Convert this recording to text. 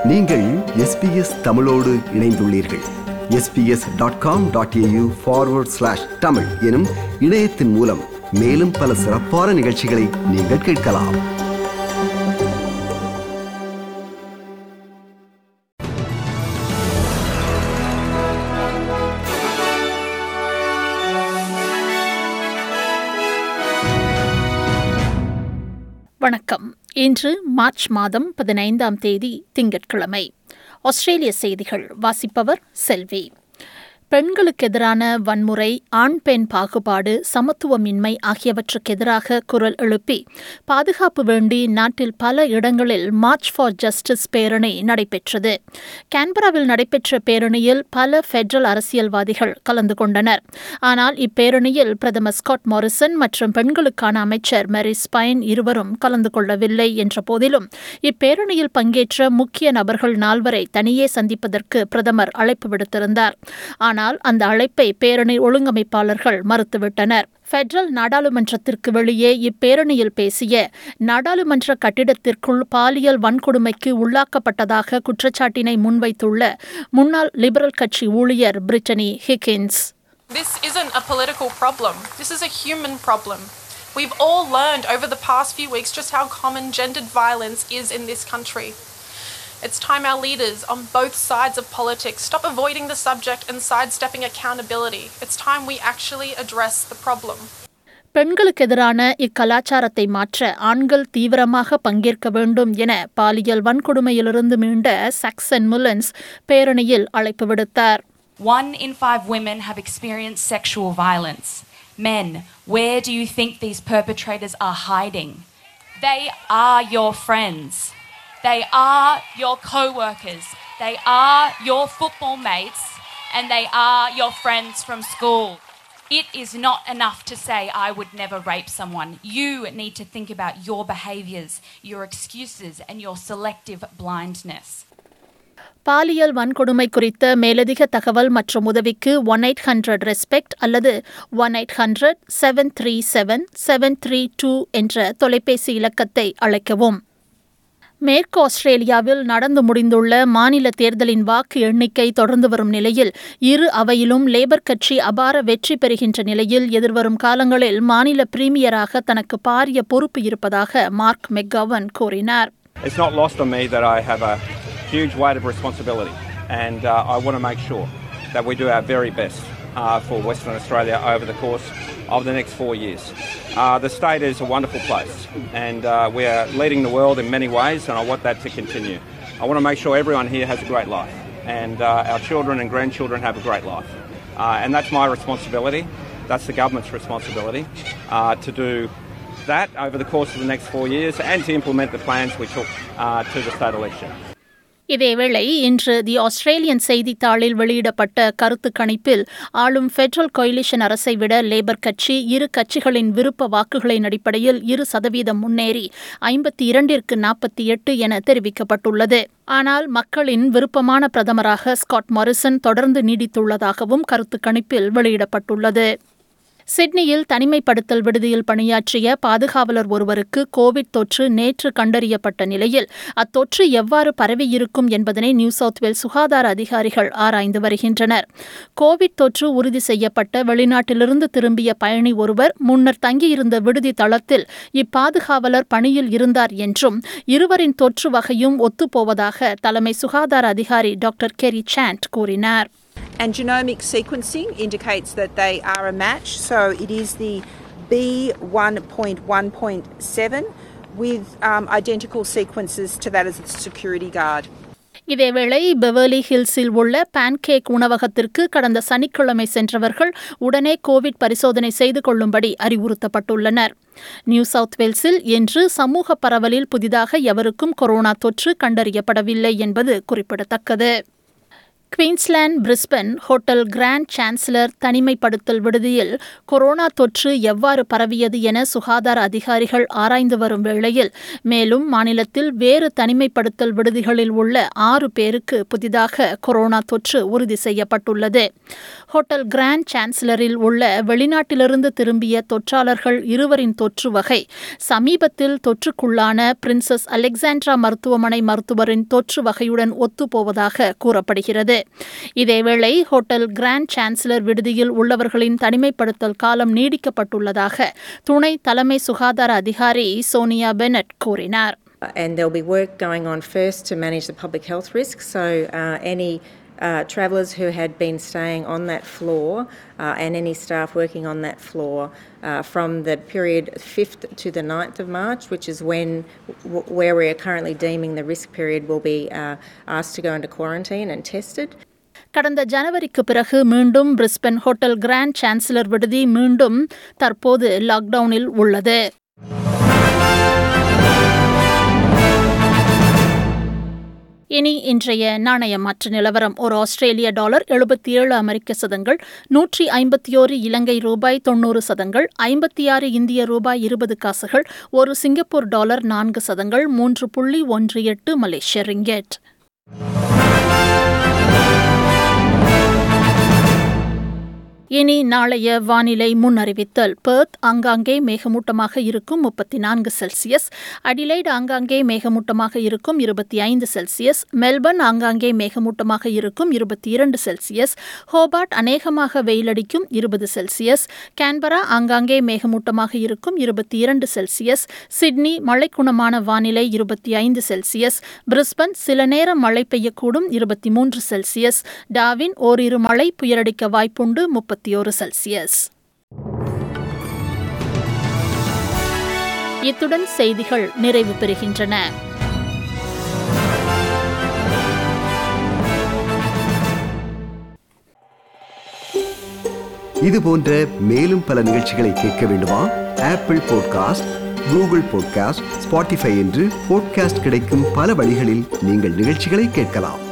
நீங்கள் எஸ்பிஎஸ் தமிழோடு இணைந்துள்ளீர்கள் SBS dot com dot AU forward slash Tamil எனும் இணையத்தின் மூலம் மேலும் பல சிறப்பான நிகழ்ச்சிகளை நீங்கள் கேட்கலாம் வணக்கம் இன்று மார்ச் மாதம் பதினைந்தாம் தேதி திங்கட்கிழமை ஆஸ்திரேலிய செய்திகள் வாசிப்பவர் செல்வி பெண்களுக்கு எதிரான வன்முறை ஆண் பெண் பாகுபாடு சமத்துவமின்மை ஆகியவற்றுக்கு எதிராக குரல் எழுப்பி பாதுகாப்பு வேண்டி நாட்டில் பல இடங்களில் மார்ச் ஃபார் ஜஸ்டிஸ் பேரணி நடைபெற்றது கான்பராவில் நடைபெற்ற பேரணியில் பல பெடரல் அரசியல்வாதிகள் கலந்து கொண்டனர் ஆனால் இப்பேரணியில் பிரதமர் ஸ்காட் மாரிசன் மற்றும் பெண்களுக்கான அமைச்சர் மேரி ஸ்பைன் இருவரும் கலந்து கொள்ளவில்லை என்ற போதிலும் இப்பேரணியில் பங்கேற்ற முக்கிய நபர்கள் நால்வரை தனியே சந்திப்பதற்கு பிரதமர் அழைப்பு விடுத்திருந்தார் ஆனால் அந்த அழைப்பை பேரணி ஒழுங்கமைப்பாளர்கள் மறுத்துவிட்டனர் பெடரல் நாடாளுமன்றத்திற்கு வெளியே இப்பேரணியில் பேசிய நாடாளுமன்ற கட்டிடத்திற்குள் பாலியல் வன்கொடுமைக்கு உள்ளாக்கப்பட்டதாக குற்றச்சாட்டினை முன்வைத்துள்ள முன்னாள் லிபரல் கட்சி ஊழியர் Brittany Higgins This isn't a political problem. This is a human problem. We've all learned over the past few weeks just how common gendered violence is in this country. It's time our leaders on both sides of politics stop avoiding the subject and sidestepping accountability. It's time we actually address the problem. பெண்களுக்கு எதிரான இக்கலாச்சாரத்தை மாற்ற ஆண்கள் தீவிரமாக பங்கேற்க வேண்டும் என பாலியல் வன்கொடுமையிலிருந்து மீண்ட Saxon முல்லன்ஸ் பேரணியில் அழைப்பு விடுத்தார் One in five women have experienced sexual violence. Men, where do you think these perpetrators are hiding? They are your friends. They are your co workers. They are your football mates. And they are your friends from school. It is not enough to say, I would never rape someone. You need to think about your behaviours, your excuses, and your selective blindness. பாலியல் வன்கொடுமை குறித்த மேலதிக தகவல் மற்றும் உதவிக்கு one eight hundred respect அல்லது one eight hundred seven three seven seven three two என்ற தொலைபேசி இலக்கத்தை அழைக்கவும் மேற்கு ஆஸ்திரேலியாவில் நடந்து முடிந்துள்ள மாநில தேர்தலின் வாக்கு எண்ணிக்கை தொடர்ந்து வரும் நிலையில் இரு அவையிலும் லேபர் கட்சி அபார வெற்றி பெறுகின்ற நிலையில் எதிர்வரும் காலங்களில் மாநில பிரீமியராக தனக்கு பாரிய பொறுப்பு இருப்பதாக மார்க் மெக்கவன் கூறினார் It's not lost on me that I have a huge weight of responsibility, and uh, I want to make sure that we do our very best uh, for Western Australia over the course of the next four years. Uh, the state is a wonderful place, and uh, we are leading the world in many ways, and I want that to continue. I want to make sure everyone here has a great life, and uh, our children and grandchildren have a great life. Uh, and that's my responsibility. That's the government's responsibility uh, to do that over the course of the next four years and to implement the plans we took uh, to the state election. இதேவேளை இன்று தி Australian செய்தித்தாளில் வெளியிடப்பட்ட கருத்து கணிப்பில் ஆளும் federal collision அரசை விட labour கட்சி இரு கட்சிகளின் விருப்ப வாக்குகளின் அடிப்படையில் இரு சதவீதம் முன்னேறி ஐம்பத்தி இரண்டிற்கு நாற்பத்தி எட்டு என தெரிவிக்கப்பட்டுள்ளது ஆனால் மக்களின் விருப்பமான பிரதமராக ஸ்காட் மாரிசன் தொடர்ந்து நீடித்துள்ளதாகவும் கருத்து கணிப்பில் வெளியிடப்பட்டுள்ளது சிட்னியில் தனிமைப்படுத்தல் விடுதியில் பணியாற்றிய பாதுகாவலர் ஒருவருக்கு கோவிட் தொற்று நேற்று கண்டறியப்பட்ட நிலையில் அத்தொற்று எவ்வாறு பரவியிருக்கும் என்பதனை நியூ சவுத் வேல் சுகாதார அதிகாரிகள் ஆராய்ந்து வருகின்றனர் கோவிட் தொற்று உறுதி செய்யப்பட்ட வெளிநாட்டிலிருந்து திரும்பிய பயணி ஒருவர் முன்னர் தங்கியிருந்த விடுதி தளத்தில் இப்பாதுகாவலர் பணியில் இருந்தார் என்றும் இருவரின் தொற்று வகையும் ஒத்துப்போவதாக தலைமை சுகாதார அதிகாரி டாக்டர் கெரி சாண்ட் கூறினார் And genomic sequencing indicates that they are a match. So it is the B1.1.7 with um, identical sequences to that as the security guard. இதேவேளை பெவர்லி ஹில்ஸில் உள்ள பான்கேக் உணவகத்திற்கு கடந்த சனிக்கிழமை சென்றவர்கள் உடனே கோவிட் பரிசோதனை செய்து கொள்ளும்படி அறிவுறுத்தப்பட்டுள்ளனர் நியூ சவுத் வேல்ஸில் இன்று சமூக பரவலில் புதிதாக எவருக்கும் கொரோனா தொற்று கண்டறியப்படவில்லை என்பது குறிப்பிடத்தக்கது Queensland Brisbane hotel Grand Chancellor தனிமைப்படுத்தல் விடுதியில் கொரோனா தொற்று எவ்வாறு பரவியது என சுகாதார அதிகாரிகள் ஆராய்ந்து வரும் வேளையில் மேலும் மாநிலத்தில் வேறு தனிமைப்படுத்தல் விடுதிகளில் உள்ள ஆறு பேருக்கு புதிதாக கொரோனா தொற்று உறுதி செய்யப்பட்டுள்ளது ஹோட்டல் கிராண்ட் சான்சலரில் உள்ள வெளிநாட்டிலிருந்து திரும்பிய தொற்றாளர்கள் இருவரின் தொற்று வகை சமீபத்தில் தொற்றுக்குள்ளான பிரின்சஸ் அலெக்சாண்ட்ரா மருத்துவமனை மருத்துவரின் தொற்று வகையுடன் ஒத்துப்போவதாக கூறப்படுகிறது இதேவேளை ஹோட்டல் கிராண்ட் சான்சலர் விடுதியில் உள்ளவர்களின் தனிமைப்படுத்தல் காலம் நீடிக்கப்பட்டுள்ளதாக துணை தலைமை சுகாதார அதிகாரி சோனியா பெனட் கூறினார் and there'll be work going on first to manage the public health risk. So, uh, any uh, travellers who had been staying on that floor uh, and any staff working on that floor uh, from the period 5th to the 9th of March, which is when w- where we are currently deeming the risk period, will be uh, asked to go into quarantine and tested. கடந்த ஜனவரிக்கு பிறகு மீண்டும் Brisbane hotel Grand chancellor விடுதி மீண்டும் தற்போது லாக்டவுனில் உள்ளது இனி இன்றைய நாணய மாற்று நிலவரம் ஒரு ஆஸ்திரேலிய டாலர் எழுபத்தி ஏழு அமெரிக்க சதங்கள் நூற்றி ஐம்பத்தி ஓரு இலங்கை ரூபாய் தொண்ணூறு சதங்கள் ஐம்பத்தி ஆறு இந்திய ரூபாய் இருபது காசுகள் ஒரு சிங்கப்பூர் டாலர் நான்கு சதங்கள் மூன்று புள்ளி ஒன்று எட்டு மலேசிய ரிங்கெட் இனி நாளைய வானிலை முன்னறிவித்தல் பெர்த் ஆங்காங்கே மேகமூட்டமாக இருக்கும் முப்பத்தி நான்கு செல்சியஸ் அடிலைட் ஆங்காங்கே மேகமூட்டமாக இருக்கும் இருபத்தி ஐந்து செல்சியஸ் மெல்பர்ன் ஆங்காங்கே மேகமூட்டமாக இருக்கும் இருபத்தி இரண்டு செல்சியஸ் ஹோபார்ட் அநேகமாக வெயிலடிக்கும் இருபது செல்சியஸ் கேன்பரா ஆங்காங்கே மேகமூட்டமாக இருக்கும் இருபத்தி இரண்டு செல்சியஸ் சிட்னி மழைக்குணமான வானிலை இருபத்தி ஐந்து செல்சியஸ் பிரிஸ்பன் சில நேரம் மழை பெய்யக்கூடும் இருபத்தி மூன்று செல்சியஸ் டாவின் ஓரிரு மழை புயலடிக்க வாய்ப்புண்டு முப்பத்தி ஒரு செல்சியஸ் இத்துடன் செய்திகள் நிறைவு பெறுகின்றன இது போன்ற மேலும் பல நிகழ்ச்சிகளை கேட்க வேண்டுமா Apple podcast Google podcast Spotify என்று பாட்காஸ்ட் கிடைக்கும் பல வழிகளில் நீங்கள் நிகழ்ச்சிகளை கேட்கலாம்